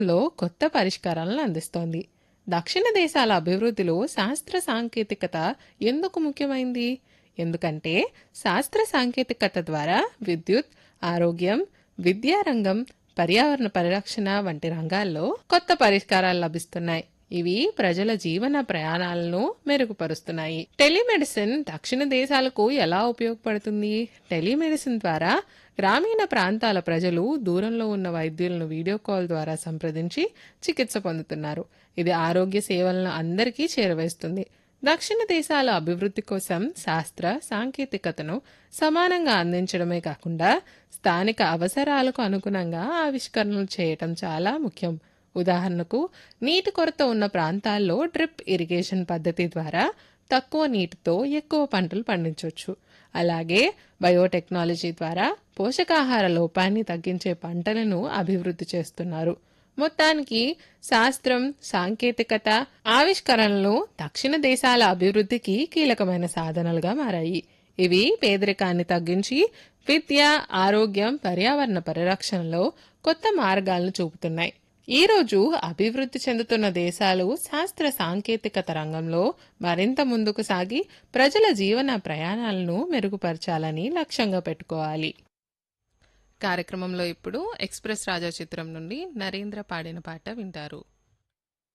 లో కొత్త పరిష్కారాలను అందిస్తోంది దక్షిణ దేశాల అభివృద్ధిలో శాస్త్ర సాంకేతికత ఎందుకు ముఖ్యమైంది ఎందుకంటే శాస్త్ర సాంకేతికత ద్వారా విద్యుత్ ఆరోగ్యం విద్యారంగం పర్యావరణ పరిరక్షణ వంటి రంగాల్లో కొత్త పరిష్కారాలు లభిస్తున్నాయి ఇవి ప్రజల జీవన ప్రయాణాలను మెరుగుపరుస్తున్నాయి టెలిమెడిసిన్ దక్షిణ దేశాలకు ఎలా ఉపయోగపడుతుంది టెలిమెడిసిన్ ద్వారా గ్రామీణ ప్రాంతాల ప్రజలు దూరంలో ఉన్న వైద్యులను వీడియో కాల్ ద్వారా సంప్రదించి చికిత్స పొందుతున్నారు ఇది ఆరోగ్య సేవలను అందరికీ చేరవేస్తుంది దక్షిణ దేశాల అభివృద్ధి కోసం శాస్త్ర సాంకేతికతను సమానంగా అందించడమే కాకుండా స్థానిక అవసరాలకు అనుగుణంగా ఆవిష్కరణలు చేయటం చాలా ముఖ్యం ఉదాహరణకు నీటి కొరత ఉన్న ప్రాంతాల్లో డ్రిప్ ఇరిగేషన్ పద్ధతి ద్వారా తక్కువ నీటితో ఎక్కువ పంటలు పండించవచ్చు అలాగే బయోటెక్నాలజీ ద్వారా పోషకాహార లోపాన్ని తగ్గించే పంటలను అభివృద్ధి చేస్తున్నారు మొత్తానికి శాస్త్రం సాంకేతికత ఆవిష్కరణలు దక్షిణ దేశాల అభివృద్ధికి కీలకమైన సాధనాలుగా మారాయి ఇవి పేదరికాన్ని తగ్గించి విద్య ఆరోగ్యం పర్యావరణ పరిరక్షణలో కొత్త మార్గాలను చూపుతున్నాయి ఈ రోజు అభివృద్ధి చెందుతున్న దేశాలు శాస్త్ర సాంకేతికత రంగంలో మరింత ముందుకు సాగి ప్రజల జీవన ప్రయాణాలను మెరుగుపరచాలని లక్ష్యంగా పెట్టుకోవాలి కార్యక్రమంలో ఇప్పుడు ఎక్స్ప్రెస్ రాజా చిత్రం నుండి నరేంద్ర పాడిన పాట వింటారు